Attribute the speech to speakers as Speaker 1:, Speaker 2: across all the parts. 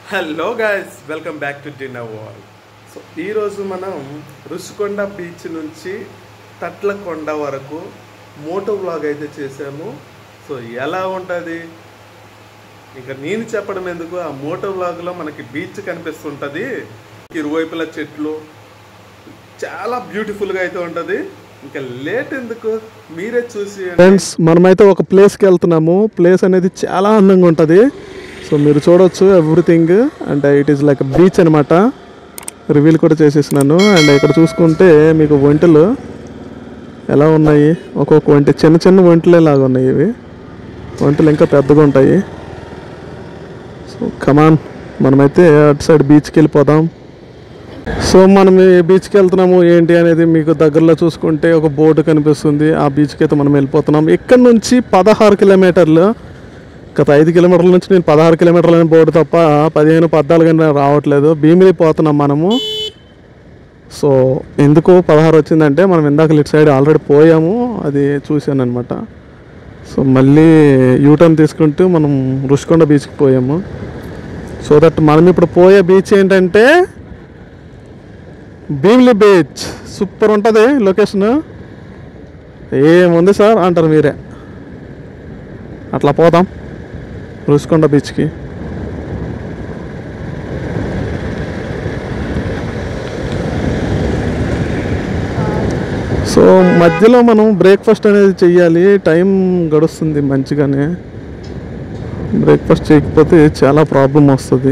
Speaker 1: hello guys welcome back to dinner wall so ఈరోజు మనం Rushikonda beach నుంచి తట్లకొండ వరకు మోటో వ్లాగ్ అయితే చేసాము సో ఎలా ఉంటుంది ఇంకా నేను చెప్పడం ఎందుకు ఆ మోటో వ్లాగ్లో మనకి బీచ్ కనిపిస్తుంటుంది ఇరువైపుల చెట్లు చాలా బ్యూటిఫుల్గా అయితే ఉంటుంది ఇంకా లేట్ ఎందుకు మీరే చూసి
Speaker 2: ఫ్రెండ్స్ మనమైతే ఒక ప్లేస్కి వెళ్తున్నాము ప్లేస్ అనేది చాలా అందంగా ఉంటుంది సో మీరు చూడొచ్చు ఎవ్రీథింగ్ అంటే ఇట్ ఈస్ లైక్ బీచ్ అనమాట రివీల్ కూడా చేసేసినాను అండ్ ఇక్కడ చూసుకుంటే మీకు ఒంటెలు ఎలా ఉన్నాయి ఒక్కొక్క ఒంటి చిన్న చిన్న ఒంటలే లాగా ఉన్నాయి ఇవి ఒంటెలు ఇంకా పెద్దగా ఉంటాయి సో కమాన్ మనమైతే అటు సైడ్ బీచ్కి వెళ్ళిపోదాం సో మనం ఈ బీచ్కి వెళ్తున్నాము ఏంటి అనేది మీకు దగ్గరలో చూసుకుంటే ఒక బోర్డు కనిపిస్తుంది ఆ బీచ్కి అయితే మనం వెళ్ళిపోతున్నాం ఇక్కడ నుంచి పదహారు కిలోమీటర్లు గత ఐదు కిలోమీటర్ల నుంచి నేను పదహారు కిలోమీటర్ల బోర్డు తప్ప పదిహేను పద్నాలుగు అయినా రావట్లేదు భీమిలి పోతున్నాం మనము సో ఎందుకు పదహారు వచ్చిందంటే మనం ఇందాక ఇటు సైడ్ ఆల్రెడీ పోయాము అది చూశాను అనమాట సో మళ్ళీ యూటర్న్ తీసుకుంటూ మనం రుషికొండ బీచ్కి పోయాము సో దట్ మనం ఇప్పుడు పోయే బీచ్ ఏంటంటే భీమిలి బీచ్ సూపర్ ఉంటుంది లొకేషన్ ఏముంది సార్ అంటారు మీరే అట్లా పోదాం రుషికొండ బీచ్కి సో మధ్యలో మనం బ్రేక్ఫాస్ట్ అనేది చెయ్యాలి టైం గడుస్తుంది మంచిగానే బ్రేక్ఫాస్ట్ చేయకపోతే చాలా ప్రాబ్లం వస్తుంది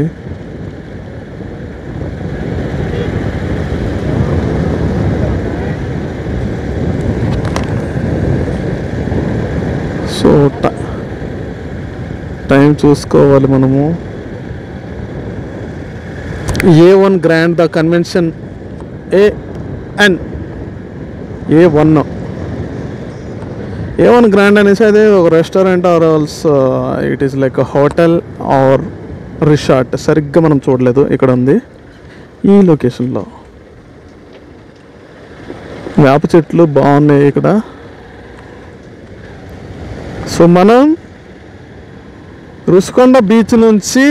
Speaker 2: సో ట- టైం చూసుకోవాలి మనము A one grand the convention A N A one A one grand అనేసి అదే ఒక restaurant or also it is like hotel or resort సరిగ్గా మనం చూడలేదు ఇక్కడ ఉంది ఈ లొకేషన్లో వేప చెట్లు బాగున్నాయి ఇక్కడ సో మనం రుషికొండ బీచ్ నుంచి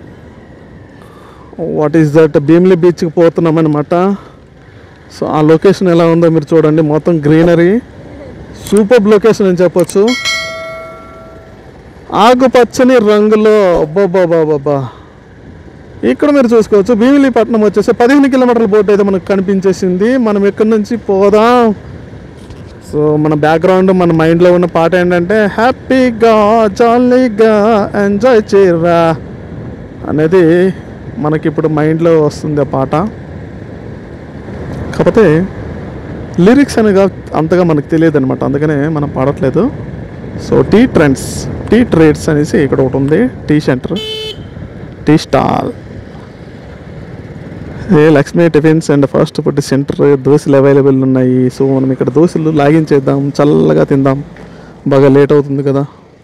Speaker 2: వాట్ ఈస్ దట్ భీమిలి బీచ్కి పోతున్నాం అనమాట సో ఆ లొకేషన్ ఎలా ఉందో మీరు చూడండి మొత్తం గ్రీనరీ సూపర్ లొకేషన్ అని చెప్పొచ్చు ఆకుపచ్చని రంగులో అబ్బాబాబాబా ఇక్కడ మీరు చూసుకోవచ్చు భీమిలీపట్నం వచ్చేసి పదిహేను కిలోమీటర్ల బోట్ అయితే మనకు కనిపించేసింది మనం ఎక్కడి నుంచి పోదాం సో మన బ్యాక్గ్రౌండ్ మన మైండ్లో ఉన్న పాట ఏంటంటే హ్యాపీగా జాలీగా ఎంజాయ్ చేయరా అనేది మనకి ఇప్పుడు మైండ్లో వస్తుంది ఆ పాట కాకపోతే లిరిక్స్ అనగా అంతగా మనకు తెలియదు అనమాట అందుకనే మనం పాడట్లేదు so tea trends tea trades అనేసి ఇక్కడ ఒకటి ఉంది టీ సెంటర్ టీ స్టాల్ ఏ Lakshmi tiffins and fast food centre దోశలు అవైలబుల్ ఉన్నాయి సో మనం ఇక్కడ దోశలు లాగించేద్దాం చల్లగా తిందాం బాగా లేట్ అవుతుంది కదా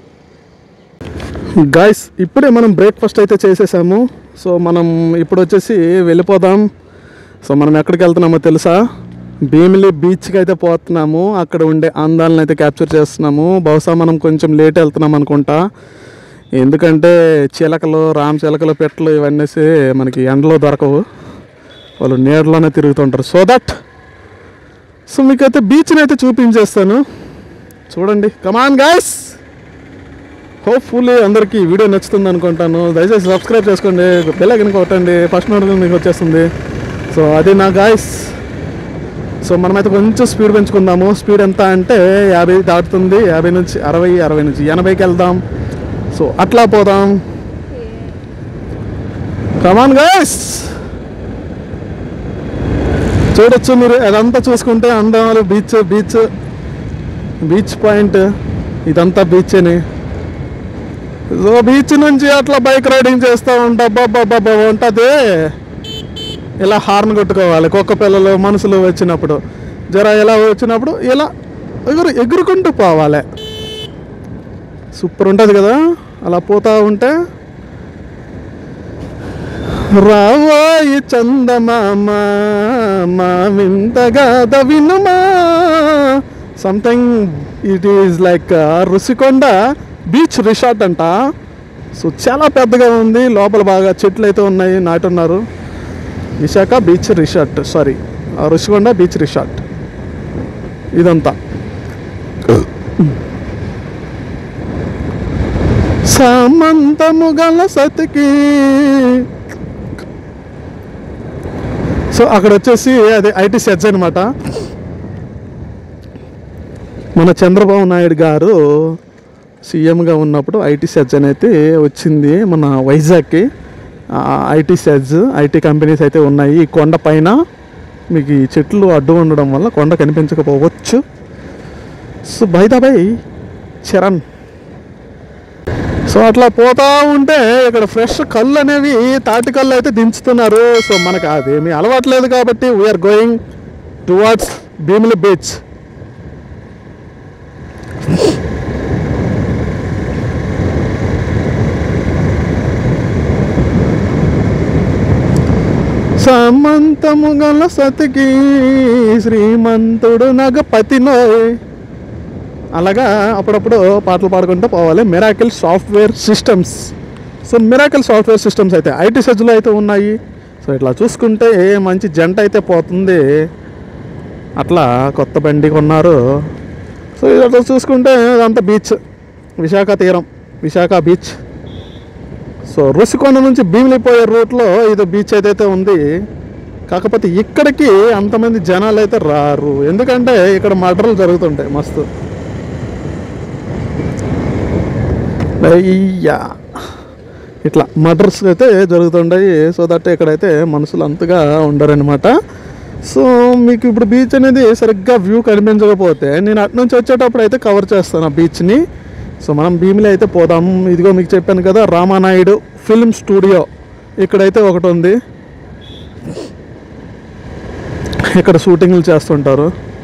Speaker 2: గాయస్ ఇప్పుడే మనం బ్రేక్ఫాస్ట్ అయితే చేసేసాము సో మనం ఇప్పుడు వచ్చేసి వెళ్ళిపోదాం సో మనం ఎక్కడికి వెళ్తున్నామో తెలుసా భీమిలి బీచ్కి అయితే పోతున్నాము అక్కడ ఉండే అందాలను అయితే క్యాప్చర్ చేస్తున్నాము బహుశా మనం కొంచెం లేట్ వెళ్తున్నాం అనుకుంటా ఎందుకంటే చిలకలు రామ్ చిలకలు పెట్టలు ఇవన్నీ మనకి ఎండలో దొరకవు వాళ్ళు నీడలోనే తిరుగుతుంటారు సో దట్ సో మీకైతే బీచ్ని అయితే చూపించేస్తాను చూడండి కమాన్ గాయస్ హోప్ఫుల్లీ అందరికీ ఈ వీడియో నచ్చుతుంది అనుకుంటాను దయచేసి సబ్స్క్రైబ్ చేసుకోండి బెల్ ఐకన్ కొట్టండి ఫస్ట్ నోటిఫికేషన్ మీకు వచ్చేస్తుంది సో అది నా గాయస్ సో మనమైతే కొంచెం స్పీడ్ పెంచుకుందాము స్పీడ్ ఎంత అంటే యాభై దాటుతుంది యాభై నుంచి అరవై అరవై నుంచి ఎనభైకి వెళ్దాం సో అట్లా పోదాం కమాన్ గాయస్ చూడొచ్చు మీరు అదంతా చూసుకుంటే అందాలు బీచ్ బీచ్ బీచ్ పాయింట్ ఇదంతా బీచ్ అని సో బీచ్ నుంచి అట్లా బైక్ రైడింగ్ చేస్తూ ఉంటా బాబా ఉంటుంది ఇలా హార్న్ కొట్టుకోవాలి కుక్క పిల్లలు మనుషులు వచ్చినప్పుడు జర ఇలా వచ్చినప్పుడు ఇలా ఎగురు ఎగురుకుంటూ పోవాలి సూపర్ ఉంటుంది కదా అలా పోతా ఉంటే రావాయి చందమామ మా వింతగా దవినుమా something it is like Rushikonda beach resort అంట సో చాలా పెద్దగా ఉంది లోపల బాగా చెట్లు అయితే ఉన్నాయి నాటున్నారు Visakha beach resort sorry Rushikonda beach resort ఇదంతా సామంతము గల సతికి సో అక్కడ వచ్చేసి అది ఐటీ సెట్స్ అనమాట మన చంద్రబాబు నాయుడు గారు సీఎంగా ఉన్నప్పుడు ఐటీ సెర్జన్ అయితే వచ్చింది మన వైజాగ్కి ఐటీ సెర్జ్ ఐటీ కంపెనీస్ అయితే ఉన్నాయి ఈ కొండ పైన మీకు ఈ చెట్లు అడ్డు ఉండడం వల్ల కొండ కనిపించకపోవచ్చు so by the by Charan so అట్లా పోతా ఉంటే ఇక్కడ ఫ్రెష్ కళ్ళు అనేవి తాటి కళ్ళు అయితే దించుతున్నారు సో మనకు అదేమీ అలవాట్లేదు కాబట్టి we're going towards Bheemili beach సమంతము గల సతికి శ్రీమంతుడు నగపతినో అలాగా అప్పుడప్పుడు పాటలు పాడుకుంటూ పోవాలి miracle software systems so miracle software systems అయితే ఐటీ సెజ్లో అయితే ఉన్నాయి సో ఇట్లా చూసుకుంటే మంచి జంట అయితే పోతుంది అట్లా కొత్త బండి కొన్నారు సో ఇట్లా చూసుకుంటే అదంతా బీచ్ విశాఖ తీరం విశాఖ బీచ్ సో రుషికొండ నుంచి భీమిలిపోయే రూట్లో ఇది బీచ్ ఏదైతే ఉంది కాకపోతే ఇక్కడికి అంతమంది జనాలు అయితే రారు ఎందుకంటే ఇక్కడ మర్డర్లు జరుగుతుంటాయి మస్తు అయ్యా ఇట్లా మర్డర్స్ అయితే జరుగుతుంటాయి సో దట్ ఇక్కడైతే మనుషులు అంతగా ఉండరనమాట సో మీకు ఇప్పుడు బీచ్ అనేది సరిగ్గా వ్యూ కనిపించకపోతే నేను అటు నుంచి వచ్చేటప్పుడు అయితే కవర్ చేస్తాను ఆ బీచ్ని సో మనం భీమిలి అయితే పోదాం ఇదిగో మీకు చెప్పాను కదా రామానాయుడు ఫిల్మ్ స్టూడియో ఇక్కడైతే ఒకటి ఉంది ఇక్కడ షూటింగ్లు చేస్తుంటారు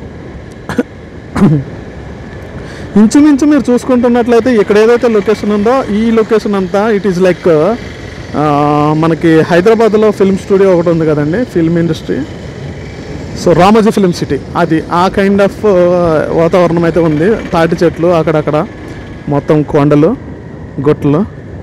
Speaker 2: ఇంచుమించు మీరు చూసుకుంటున్నట్లయితే ఇక్కడ ఏదైతే లొకేషన్ ఉందో ఈ లొకేషన్ అంతా ఇట్ ఈస్ లైక్ మనకి హైదరాబాద్లో ఫిల్మ్ స్టూడియో ఒకటి ఉంది కదండి film industry so Ramoji film city అది ఆ కైండ్ ఆఫ్ వాతావరణం అయితే ఉంది తాటి చెట్లు అక్కడక్కడ మొత్తం కొండలు గొట్లు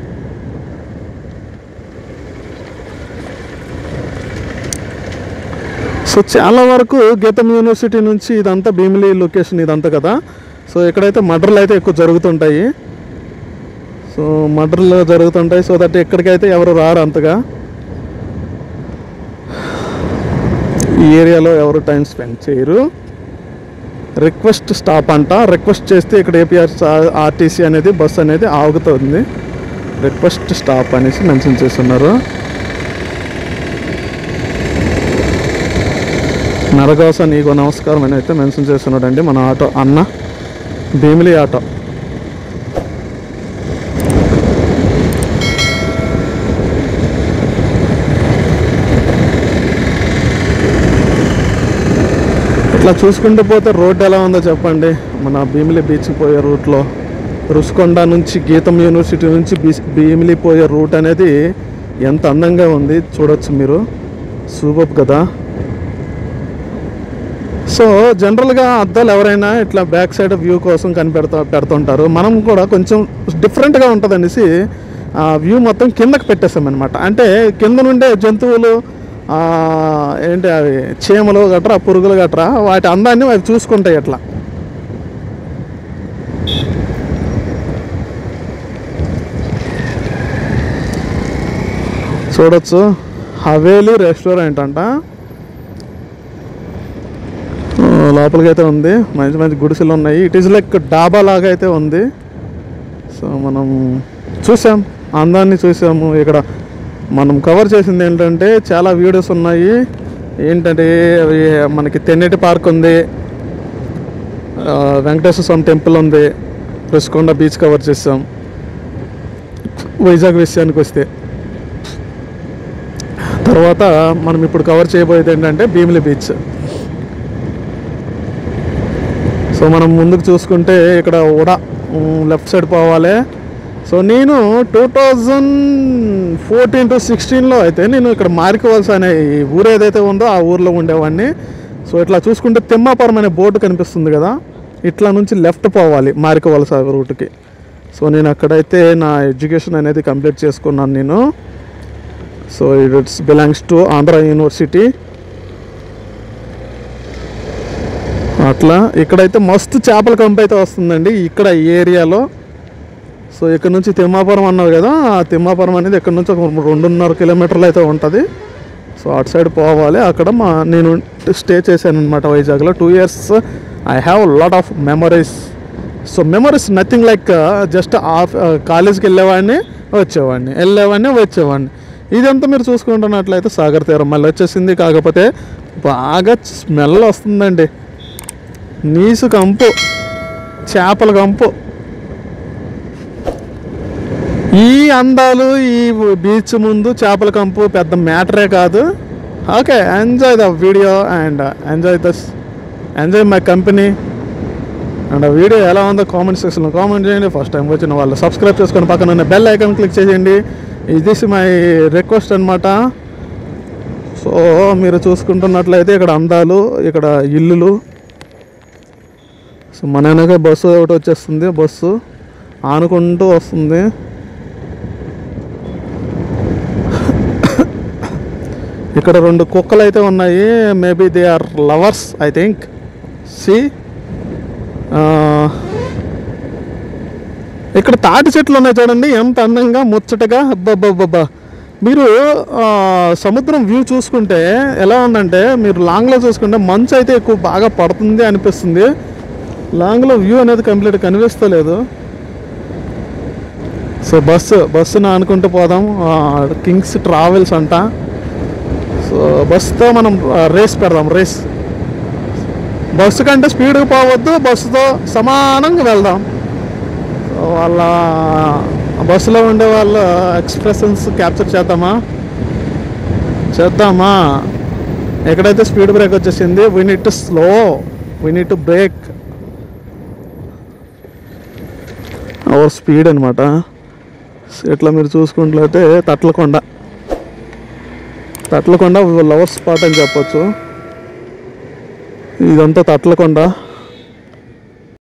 Speaker 2: సో చాలా వరకు గీతం యూనివర్సిటీ నుంచి ఇదంతా భీమిలి లొకేషన్ ఇదంతా కదా సో ఇక్కడైతే మర్డర్లు అయితే ఎక్కువ జరుగుతుంటాయి సో మర్డర్లు జరుగుతుంటాయి సో దట్ ఎక్కడికైతే ఎవరు రారు అంతగా ఈ ఏరియాలో ఎవరు టైం స్పెండ్ చేయరు రిక్వెస్ట్ స్టాప్ అంట రిక్వెస్ట్ చేస్తే ఇక్కడ ఏపీఆర్ ఆర్టీసీ అనేది బస్ అనేది ఆగుతుంది రిక్వెస్ట్ స్టాప్ అనేసి మెన్షన్ చేస్తున్నారు నరగోస నీకు నమస్కారం అని అయితే మెన్షన్ చేస్తున్నాడు అండి మన ఆటో అన్న భీమిలి ఆటో ఇట్లా చూసుకుంటూ పోతే రోడ్ ఎలా ఉందో చెప్పండి మన భీమిలి బీచ్ పోయే రూట్లో రుషికొండ నుంచి గీతం యూనివర్సిటీ నుంచి బీ- భీమిలి పోయే రూట్ అనేది ఎంత అందంగా ఉంది చూడొచ్చు మీరు సూపర్ కదా సో జనరల్గా అద్దాలు ఎవరైనా ఇట్లా బ్యాక్ సైడ్ వ్యూ కోసం కనిపెడతా పెడుతుంటారు మనం కూడా కొంచెం డిఫరెంట్గా ఉంటుంది అనేసి ఆ వ్యూ మొత్తం కిందకి పెట్టేస్తాం అనమాట అంటే కింద నుండే జంతువులు ఆ, ఏంటి అవి చీమలు గట్రా పురుగులు గట్రా వాటి అందాన్ని అవి చూసుకుంటాయి అట్లా చూడొచ్చు హవేలీ రెస్టారెంట్ అంట ఆ, లోపలికి అయితే ఉంది మంచి మంచి గుడిసెలు ఉన్నాయి ఇట్ ఈస్ లైక్ డాబా లాగా అయితే ఉంది సో మనం చూసాం అందాన్ని చూసాము ఇక్కడ మనం కవర్ చేసింది ఏంటంటే చాలా వీడియోస్ ఉన్నాయి ఏంటంటే అవి మనకి తెన్నేటి పార్క్ ఉంది ఆ, వెంకటేశ్వర స్వామి టెంపుల్ ఉంది రుషికొండ బీచ్ కవర్ చేసాం వైజాగ్ విషయానికి వస్తే తర్వాత మనం ఇప్పుడు కవర్ చేయబోయేది ఏంటంటే భీమిలి బీచ్ సో మనం ముందుకు చూసుకుంటే ఇక్కడ ఉడా లెఫ్ట్ సైడ్ పోవాలి సో నేను టూ థౌజండ్ ఫోర్టీన్ టు సిక్స్టీన్లో అయితే నేను ఇక్కడ మారికవలస అనే ఈ ఊరు ఏదైతే ఉందో ఆ ఊర్లో ఉండేవాడిని సో ఇట్లా చూసుకుంటే తిమ్మాపురం అనే బోర్డు కనిపిస్తుంది కదా ఇట్లా నుంచి లెఫ్ట్ పోవాలి మారికవలస రూట్కి సో నేను అక్కడైతే నా ఎడ్యుకేషన్ అనేది కంప్లీట్ చేసుకున్నాను నేను so it's belongs to Andhra university అట్లా ఇక్కడైతే మస్తు చేపల కంపు అయితే వస్తుందండి ఇక్కడ ఈ ఏరియాలో సో ఇక్కడ నుంచి తిమ్మాపురం అన్నారు కదా ఆ తిమ్మాపురం అనేది ఇక్కడ నుంచి ఒక రెండున్నర కిలోమీటర్లు అయితే ఉంటుంది సో అటు సైడ్ పోవాలి అక్కడ మా నేను స్టే చేశాను అనమాట వైజాగ్లో two years I have lot of memories so memories nothing like just of కాలేజ్కి వెళ్ళేవాడిని వచ్చేవాడిని వెళ్ళేవాడిని వచ్చేవాడిని ఇదంతా మీరు చూసుకుంటున్నట్లయితే సాగర్ తీరం మళ్ళీ వచ్చేసింది కాకపోతే బాగా స్మెల్ వస్తుందండి నీసు కంపు చేపల కంపు ఈ అందాలు ఈ బీచ్ ముందు చేపల కంపు పెద్ద మ్యాటరే కాదు okay enjoy the video and enjoy this enjoy my company and ఆ వీడియో ఎలా ఉందో కామెంట్ సెక్షన్లో కామెంట్ చేయండి ఫస్ట్ టైం వచ్చిన వాళ్ళు సబ్స్క్రైబ్ చేసుకొని పక్కన ఉన్న బెల్ ఐకాన్ క్లిక్ చేయండి ఇది మై రిక్వెస్ట్ అనమాట సో మీరు చూసుకుంటున్నట్లయితే ఇక్కడ అందాలు ఇక్కడ ఇల్లులు సో మన వెనక బస్సు ఒకటి వచ్చేస్తుంది బస్సు ఆనుకుంటూ వస్తుంది ఇక్కడ రెండు కుక్కలు అయితే ఉన్నాయి maybe they are lovers I think see ఇక్కడ తాటి చెట్లు ఉన్నాయి చూడండి ఎంత అందంగా ముచ్చటగా అబ్బబ్బబ్బబ్బా మీరు ఆ, సముద్రం వ్యూ చూసుకుంటే ఎలా ఉందంటే మీరు లాంగ్లో చూసుకుంటే మంచు అయితే ఎక్కువ బాగా పడుతుంది అనిపిస్తుంది లాంగ్లో వ్యూ అనేది కంప్లీట్ కనిపిస్తలేదు సో బస్సు బస్సును అనుకుంటూ పోదాం ఆ, కింగ్స్ ట్రావెల్స్ అంట సో బస్సుతో మనం ఆ, రేస్ పెడదాం రేస్ బస్సు కంటే స్పీడ్గా పోవద్దు బస్సుతో సమానంగా వెళ్దాం సో వాళ్ళ బస్సులో ఉండే వాళ్ళ ఎక్స్ప్రెషన్స్ క్యాప్చర్ చేద్దామా చేద్దామా ఎక్కడైతే స్పీడ్ బ్రేక్ వచ్చేసింది we need to slow we need to break our speed అనమాట ఇట్లా మీరు చూసుకున్నట్లయితే తట్లకొండ తట్లకొండ లవర్ స్పాట్ అని చెప్పొచ్చు ఇదంతా తట్లకొండ